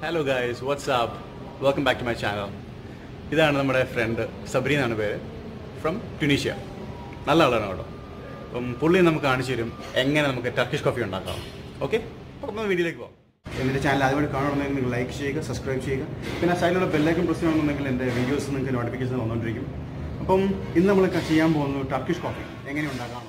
Hello guys what's welcome back to my channel ഇതാണ് നമ്മുടെ front Sabreen എന്നാണ് പേര് ഫ്രം ട്യുണീഷ്യ നല്ല ആളാണ് കേട്ടോ അപ്പം പുള്ളി നമുക്ക് കാണിച്ചു തരും എങ്ങനെ നമുക്ക് ടർക്കിഷ് കോഫി ഉണ്ടാക്കാം ഓക്കെ അപ്പം നമുക്ക് വീഡിയോയിലേക്ക് പോകാം എൻ്റെ ചാനൽ ആദ്യമായിട്ട് കാണണമെന്നുണ്ടെങ്കിൽ നിങ്ങൾ ലൈക്ക് ചെയ്യുക സബ്സ്ക്രൈബ് ചെയ്യുക പിന്നെ സൈഡിലുള്ള ബെല്ലൈക്കൻ പ്രസ് ചെയ്യണമെന്നുണ്ടെങ്കിൽ എൻ്റെ വീഡിയോസ് നിങ്ങൾക്ക് നോട്ടിഫിക്കേഷൻ വന്നുകൊണ്ടിരിക്കും അപ്പം ഇന്ന് നമ്മൾ ചെയ്യാൻ പോകുന്നത് ടർക്കിഷ് കോഫി എങ്ങനെ ഉണ്ടാക്കാമെന്നുള്ളത്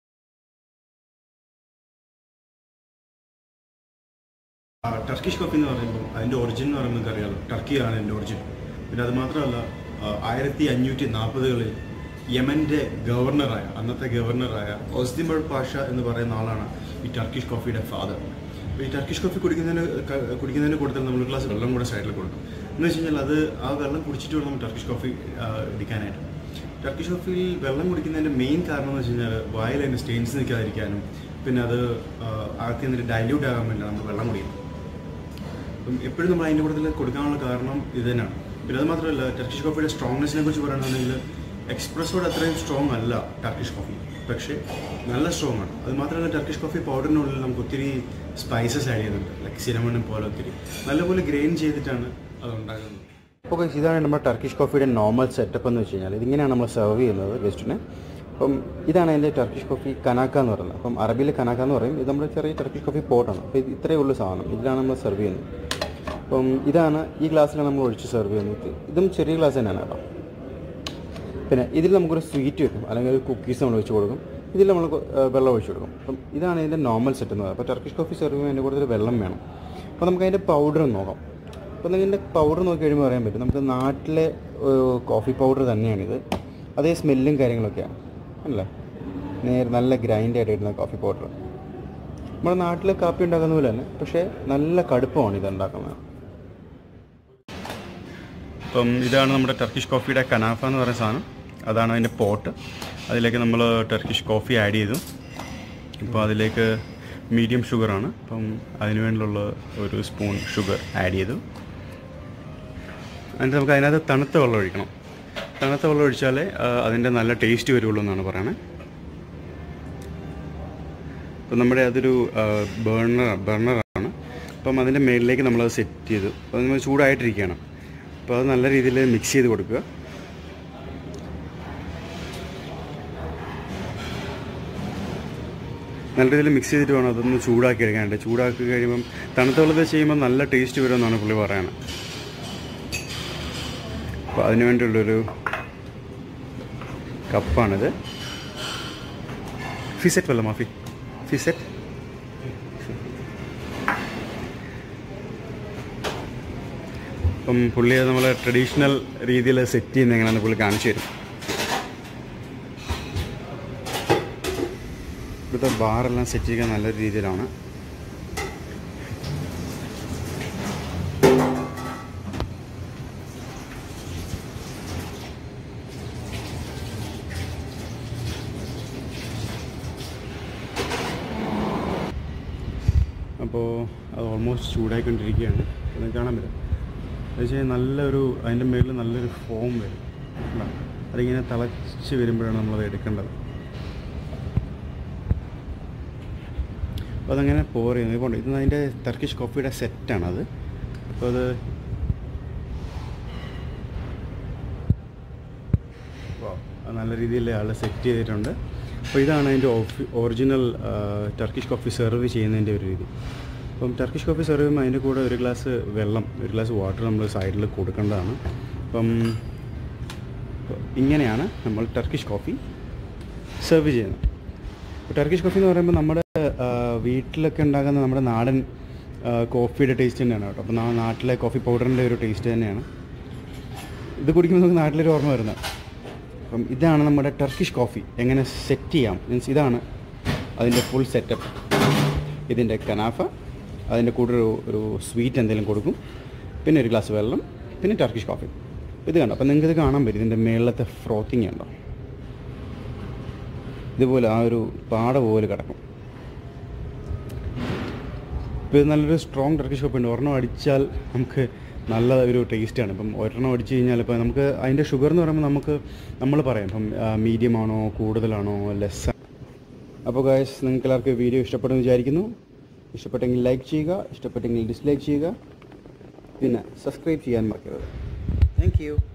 ആ, ടർക്കിഷ് കോഫി എന്ന് പറയുമ്പോൾ അതിൻ്റെ ഒറിജിൻ എന്ന് പറയുമ്പോൾ നിങ്ങൾക്ക് അറിയാലോ ടർക്കിയാണ് എൻ്റെ ഒറിജിൻ പിന്നെ അത് മാത്രമല്ല ആ, ആയിരത്തി അഞ്ഞൂറ്റി നാൽപ്പതുകളിൽ യമൻ്റെ ഗവർണറായ അന്നത്തെ ഗവർണറായ ഒസ്തിമൾ പാഷ എന്ന് പറയുന്ന ആളാണ് ഈ ടർക്കിഷ് കോഫിയുടെ ഫാദർ അപ്പോൾ ഈ ടർക്കിഷ് കോഫി കുടിക്കുന്നതിന് ക- കുടിക്കുന്നതിന് കൂടുതൽ നമ്മൾ ഒരു ഗ്ലാസ് വെള്ളം കൂടെ സൈഡിൽ കൊടുക്കും എന്ന് വെച്ച് കഴിഞ്ഞാൽ അത് ആ വെള്ളം കുടിച്ചിട്ട് വേണം നമ്മൾ ടർക്കിഷ് കോഫി ആ, ഇടിക്കാനായിട്ട് ടർക്കിഷ് കോഫിയിൽ വെള്ളം കുടിക്കുന്നതിൻ്റെ മെയിൻ കാരണം എന്ന് വെച്ച് കഴിഞ്ഞാൽ വായിൽ അതിൻ്റെ സ്റ്റെയിൻസ് നിൽക്കാതിരിക്കാനും പിന്നെ അത് ആദ്യം എന്നിട്ട് ഡൈല്യൂട്ട് ആകാൻ വേണ്ടിയാണ് നമ്മൾ വെള്ളം കുടിക്കുന്നത് അപ്പം എപ്പോഴും നമ്മൾ അതിൻ്റെ കൂടുതൽ കൊടുക്കാനുള്ള കാരണം ഇത് തന്നെയാണ് പിന്നെ അത് മാത്രമല്ല ടർക്കിഷ് കോഫിയുടെ സ്ട്രോങ്നെസ്സിനെ കുറിച്ച് പറയുകയാണെന്നുണ്ടെങ്കിൽ എക്സ്പ്രസ്സോട് അത്രയും സ്ട്രോങ് അല്ല ടർക്കിഷ് കോഫി പക്ഷേ നല്ല സ്ട്രോങ് ആണ് അത് മാത്രമല്ല ടർക്കിഷ് കോഫി പൗഡറിനുള്ളിൽ നമുക്ക് ഒത്തിരി സ്പൈസസ് ആഡ് ചെയ്യുന്നുണ്ട് ലൈക്ക് സിനമണും പോലെ ഒത്തിരി നല്ലപോലെ ഗ്രെയിൻ ചെയ്തിട്ടാണ് അത് ഉണ്ടാകുന്നത് ഓക്കെ ഇതാണ് നമ്മുടെ ടർക്കിഷ് കോഫിയുടെ നോർമൽ സെറ്റപ്പ് എന്ന് വെച്ച് കഴിഞ്ഞാൽ ഇതിങ്ങനെയാണ് നമ്മൾ സെർവ് ചെയ്യുന്നത് ഗസ്റ്റിന് അപ്പം ഇതാണ് എൻ്റെ ടർക്കിഷ് കോഫി കനാക്ക എന്ന് പറയുന്നത് അപ്പം അറബിയിൽ കനാക്ക എന്ന് പറയും ഇത് നമ്മുടെ ചെറിയ ടർക്കിഷ് കോഫി പോട്ടാണ് അപ്പോൾ ഇത് ഇത്രയേ ഉള്ളൂ സാധനം ഇതിലാണ് നമ്മൾ സെർവ് ചെയ്യുന്നത് അപ്പം ഇതാണ് ഈ ഗ്ലാസ്സിലാണ് നമ്മൾ ഒഴിച്ച് സെർവ് ചെയ്യുന്നത് ഇതും ചെറിയ ഗ്ലാസ് തന്നെയാണ് കേട്ടോ പിന്നെ ഇതിൽ നമുക്കൊരു സ്വീറ്റ് വെക്കും അല്ലെങ്കിൽ ഒരു കുക്കീസ് നമ്മൾ വെച്ച് കൊടുക്കും ഇതിൽ നമ്മൾ കൊ- ഏഹ് വെള്ളം ഒഴിച്ച് കൊടുക്കും അപ്പം ഇതാണ് ഇതിൻ്റെ നോർമൽ സെറ്റ് എന്ന് പറയുന്നത് അപ്പോൾ ടർക്കിഷ് കോഫി സെർവ് ചെയ്യുമ്പോൾ അതിൻ്റെ കൂടുതൽ വെള്ളം വേണം അപ്പോൾ നമുക്ക് അതിൻ്റെ പൗഡർ നോക്കാം അപ്പോൾ നിങ്ങൾക്ക് ഇതിൻ്റെ പൗഡർ നോക്കി കഴിയുമ്പോൾ പറയാൻ പറ്റും നമുക്ക് നാട്ടിലെ ഏഹ്, കോഫി പൗഡർ തന്നെയാണിത് അതേ സ്മെല്ലും കാര്യങ്ങളൊക്കെയാണ് അല്ലേ നേരെ നല്ല ഗ്രൈൻഡ് ആയിട്ട് ഇടുന്ന കോഫി പൗഡർ നമ്മുടെ നാട്ടിൽ കാപ്പി ഉണ്ടാക്കുന്ന പോലെ തന്നെ പക്ഷേ നല്ല കടുപ്പമാണ് ഇത് ഉണ്ടാക്കുന്നത് അപ്പം ഇതാണ് നമ്മുടെ ടർക്കിഷ് കോഫിയുടെ കനാഫ എന്ന് പറയുന്ന സാധനം അതാണ് അതിൻ്റെ പോട്ട് അതിലേക്ക് നമ്മൾ ടർക്കിഷ് കോഫി ആഡ് ചെയ്തു ഇപ്പോൾ അതിലേക്ക് മീഡിയം ഷുഗറാണ് അപ്പം അതിന് വേണ്ടിയുള്ള ഒരു സ്പൂൺ ഷുഗർ ആഡ് ചെയ്തു എന്നിട്ട് നമുക്ക് അതിനകത്ത് തണുത്ത വെള്ളം ഒഴിക്കണം തണുത്ത വെള്ളം ഒഴിച്ചാലേ ആ, അതിൻ്റെ നല്ല ടേസ്റ്റ് വരുള്ളൂ എന്നാണ് പറയണത് അപ്പം നമ്മുടെ അതൊരു ബേർണർ ബർണറാണ് അപ്പം അതിൻ്റെ മേളിലേക്ക് നമ്മളത് സെറ്റ് ചെയ്തു അപ്പോൾ നമ്മൾ ചൂടായിട്ടിരിക്കുകയാണ് അപ്പോൾ അത് നല്ല രീതിയിൽ മിക്സ് ചെയ്ത് കൊടുക്കുക നല്ല രീതിയിൽ മിക്സ് ചെയ്തിട്ട് വേണം അതൊന്ന് ചൂടാക്കി എടുക്കാനായിട്ട് ചൂടാക്കി കഴിയുമ്പം തണുത്ത വെള്ളത്തിൽ ചെയ്യുമ്പോൾ നല്ല ടേസ്റ്റ് വരുമെന്നാണ് പുള്ളി പറയുന്നത് അപ്പോൾ അതിന് വേണ്ടിയുള്ളൊരു കപ്പാണിത് ഫിസെറ്റ് വെള്ളം മാഫി ഫിസെറ്റ് അപ്പം പുള്ളി അത് നമ്മൾ ട്രഡീഷണൽ രീതിയിൽ സെറ്റ് ചെയ്യുന്ന എങ്ങനെയാണെന്ന് പുള്ളി കാണിച്ചു തരും ഇവിടുത്തെ ബാറെല്ലാം സെറ്റ് ചെയ്യാൻ നല്ലൊരു രീതിയിലാണ് അപ്പോൾ അത് ഓൾമോസ്റ്റ് ചൂടായിക്കൊണ്ടിരിക്കുകയാണ് അത് നിങ്ങൾക്ക് കാണാൻ പറ്റും അത് വെച്ചാൽ നല്ലൊരു അതിൻ്റെ മുകളിൽ നല്ലൊരു ഫോം വരും കണ്ടോ? അതിങ്ങനെ തിളച്ച് വരുമ്പോഴാണ് നമ്മളത് എടുക്കേണ്ടത് അപ്പോൾ അതങ്ങനെ പോർ ചെയ്യുന്നത് ഇപ്പോൾ ഇത് അതിൻ്റെ ടർക്കിഷ് കോഫിയുടെ സെറ്റാണത് അപ്പോൾ അത് Wow. അത് നല്ല രീതിയിൽ ആൾ സെറ്റ് ചെയ്തിട്ടുണ്ട് അപ്പോൾ ഇതാണ് അതിൻ്റെ ഓഫി ഒറിജിനൽ ടർക്കിഷ് കോഫി സെർവ് ചെയ്യുന്നതിൻ്റെ ഒരു രീതി അപ്പം ടർക്കിഷ് കോഫി സെർവ് ചെയ്യുമ്പോൾ അതിൻ്റെ കൂടെ ഒരു ഗ്ലാസ് വെള്ളം ഒരു ഗ്ലാസ് വാട്ടർ നമ്മൾ സൈഡിൽ കൊടുക്കേണ്ടതാണ് അപ്പം അപ്പോൾ ഇങ്ങനെയാണ് നമ്മൾ ടർക്കിഷ് കോഫി സെർവ് ചെയ്യുന്നത് ഇപ്പോൾ ടർക്കിഷ് കോഫി എന്ന് പറയുമ്പോൾ നമ്മുടെ ആ, വീട്ടിലൊക്കെ ഉണ്ടാകുന്ന നമ്മുടെ നാടൻ ആ, കോഫിയുടെ ടേസ്റ്റ് തന്നെയാണ് കേട്ടോ അപ്പോൾ നാ- നാട്ടിലെ കോഫി പൗഡറിൻ്റെ ഒരു ടേസ്റ്റ് തന്നെയാണ് ഇത് കുടിക്കുമ്പോൾ നമുക്ക് നാട്ടിലൊരു ഓർമ്മ വരുന്നത് അപ്പം ഇതാണ് നമ്മുടെ ടർക്കിഷ് കോഫി എങ്ങനെ സെറ്റ് ചെയ്യാം മീൻസ് ഇതാണ് അതിൻ്റെ ഫുൾ സെറ്റപ്പ് ഇതിൻ്റെ കനാഫ അതിൻ്റെ കൂടെ ഒരു ഒരു സ്വീറ്റ് എന്തെങ്കിലും കൊടുക്കും പിന്നെ ഒരു ഗ്ലാസ് വെള്ളം പിന്നെ ടർക്കിഷ് കോഫി ഇത് കണ്ടോ അപ്പം നിങ്ങൾക്ക് ഇത് കാണാൻ പറ്റും ഇതിൻ്റെ മേളത്തെ ഫ്രോത്തിങ് ഉണ്ടോ ഇതുപോലെ ആ ഒരു പാട പോലെ കിടക്കും ഇപ്പോൾ ഇത് നല്ലൊരു സ്ട്രോങ് ടർക്കിഷ് കോഫി ഉണ്ട് ഒരെണ്ണം അടിച്ചാൽ നമുക്ക് നല്ല ഒരു ടേസ്റ്റാണ് ഇപ്പം ഒരെണ്ണം അടിച്ച് കഴിഞ്ഞാൽ ഇപ്പോൾ നമുക്ക് അതിൻ്റെ ഷുഗർ എന്ന് പറയുമ്പോൾ നമുക്ക് നമ്മൾ പറയാം ഇപ്പം മീഡിയം ആണോ കൂടുതലാണോ ലെസ് അപ്പോൾ ഗായസ് നിങ്ങൾക്ക് എല്ലാവർക്കും വീഡിയോ ഇഷ്ടപ്പെടുമെന്ന് വിചാരിക്കുന്നു ഇഷ്ടപ്പെട്ടെങ്കിൽ ലൈക്ക് ചെയ്യുക ഇഷ്ടപ്പെട്ടെങ്കിൽ ഡിസ്ലൈക്ക് ചെയ്യുക പിന്നെ സബ്സ്ക്രൈബ് ചെയ്യാൻ മറക്കരുത് താങ്ക് യു